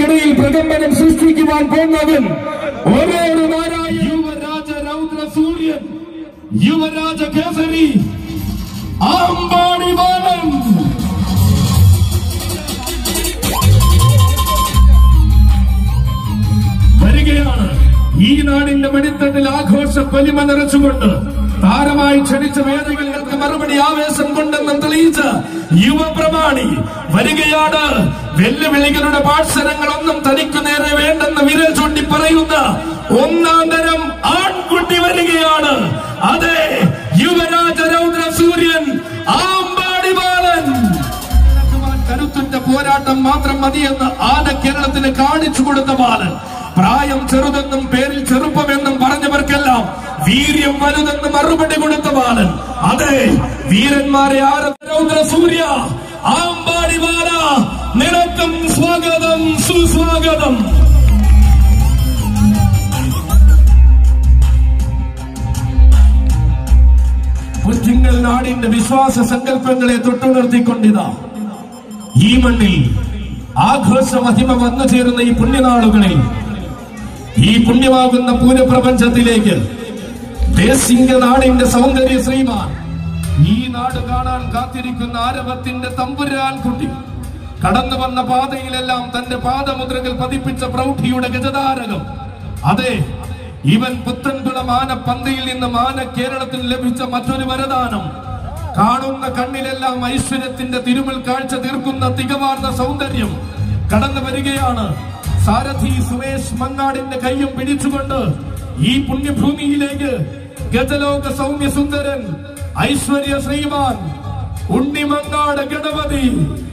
നമുക്കിടയിൽ പ്രകമ്പനം സൃഷ്ടിക്കുവാൻ പോകുന്നവൻ ഒരേ ഒരു നാരായ യുവരാജ രൗദ്ര സൂര്യൻ യുവരാജ കേസരി ആമ്പാടി ബാലൻ വരികയാണ് ഈ നാടിന്റെ വെടിത്തട്ടിൽ ആഘോഷ പൊലിമ നിറച്ചുകൊണ്ട് താരമായി ക്ഷണിച്ച വേദികൾക്ക് മറുപടി ആവേശം കൊണ്ടെന്നും തെളിയിച്ച യുവപ്രമാണി വരികയാണ് വെല്ലുവിളികളുടെ പാഴ്സരങ്ങളൊന്നും തനിക്കു നേരെ വേണ്ടെന്ന് വിരൽ ചൂണ്ടി പറയുന്ന ഒന്നാം തരം ആൺകുട്ടി വരികയാണ് അതെ യുവരാജ രൗദ്ര സൂര്യൻ ആമ്പാടി ബാലൻ നടത്തുവാൻ കരുത്തുറ്റ പോരാട്ടം മാത്രം മതിയെന്ന് ആന കേരളത്തിന് കാണിച്ചു കൊടുത്ത ബാലൻ പ്രായം ചെറുതെന്നും പേരിൽ ചെറുപ്പമെന്നും പറഞ്ഞവർക്കെല്ലാം വീര്യം വലുതെന്ന് മറുപടി കൊടുത്ത ബാലൻ അതെ വീരന്മാരെ ആരൗദ്ര സൂര്യ ആമ്പാടി ബാല നിനക്കും സ്വാഗതം സുസ്വാഗതം പുറ്റിങ്ങൽ നാടിന്റെ വിശ്വാസ സങ്കല്പങ്ങളെ തൊട്ടുണർത്തിക്കൊണ്ടിതാ ഈ മണ്ണിൽ ആഘോഷ മഹിമ വന്നു ചേരുന്ന ഈ പുണ്യനാളുകളിൽ ഈ പുണ്യമാകുന്ന പൂരപ്രപഞ്ചത്തിലേക്ക് ദേശിംഗ നാടിന്റെ സൗന്ദര്യ ശ്രീമാൻ ഈ നാട് കാണാൻ കാത്തിരിക്കുന്ന ആരവത്തിന്റെ തമ്പുരാൻ കുട്ടി കടന്നു വന്ന പാതയിലെല്ലാം തന്റെ പാദമുദ്രകൾ പതിപ്പിച്ച പ്രൗഢിയുടെ ഗജതാരകം അതെ ഇവൻ പുത്തൻകുളം ആന പന്തയിൽ നിന്ന് ആന കേരളത്തിൽ ലഭിച്ച മറ്റൊരു വരദാനം കാണുന്ന കണ്ണിലെല്ലാം ഐശ്വര്യത്തിന്റെ തിരുമൽ കാഴ്ച തീർക്കുന്ന തികവാർന്ന സൗന്ദര്യം കടന്നു വരികയാണ് സാരഥി സുമേഷ് മങ്ങാടിന്റെ കൈയും പിടിച്ചുകൊണ്ട് ഈ പുണ്യഭൂമിയിലേക്ക് ഗജലോക സൗമ്യ സുന്ദരൻ ഐശ്വര്യ ശ്രീമാൻ ഉണ്ണിമങ്ങാട് ഗണപതി